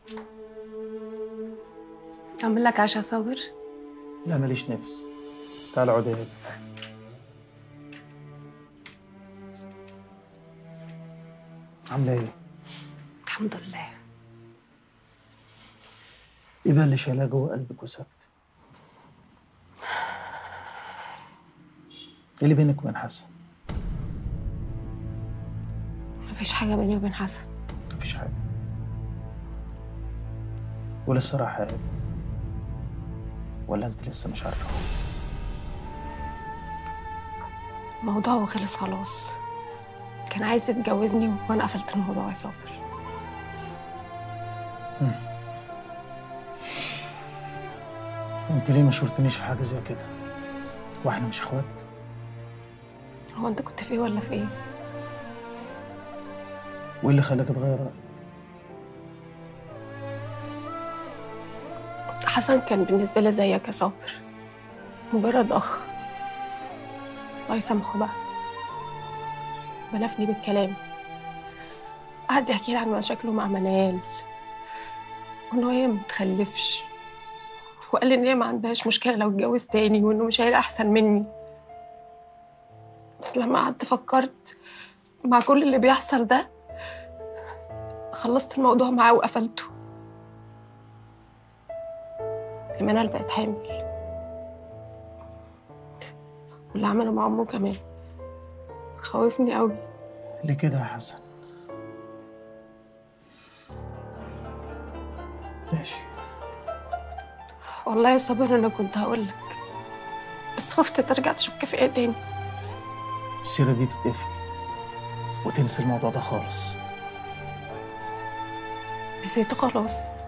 اعمل لك عشاء صابر لا ماليش نفس تعال اقعد هنا عامله ايه؟ الحمد لله ايه بقى اللي شايلاه جوه قلبك وسكت؟ ايه اللي بينك وبين حسن؟ مفيش حاجه بيني وبين حسن مفيش حاجه قول الصراحه يا ابني ولا انت لسه مش عارفه الموضوع وخلص خلاص كان عايز يتجوزني وانا قفلت الموضوع يا صابر انت ليه ما شورتنيش في حاجه زي كده؟ واحنا مش اخوات؟ هو انت كنت في ايه ولا في ايه وايه اللي خلاك تغير رايك؟ حسن كان بالنسبه لي زيك يا صابر مجرد اخ الله يسامحه بقى بلفني بالكلام قعد يحكي لي عن مشاكله مع منال وانه هي ما بتخلفش وقال لي ان هي ما عندهاش مشكله لو اتجوز تاني وانه مش هيلاقي احسن مني بس لما قعدت فكرت مع كل اللي بيحصل ده خلصت الموضوع معاه وقفلته منال بقت حامل واللي عمله مع امه كمان خوفني قوي ليه كده يا حسن؟ ماشي والله يا صابر انا كنت هقول لك بس خفت ترجع تشك في ايه تاني السيرة دي تتقفل وتنسى الموضوع ده خالص نسيته خلاص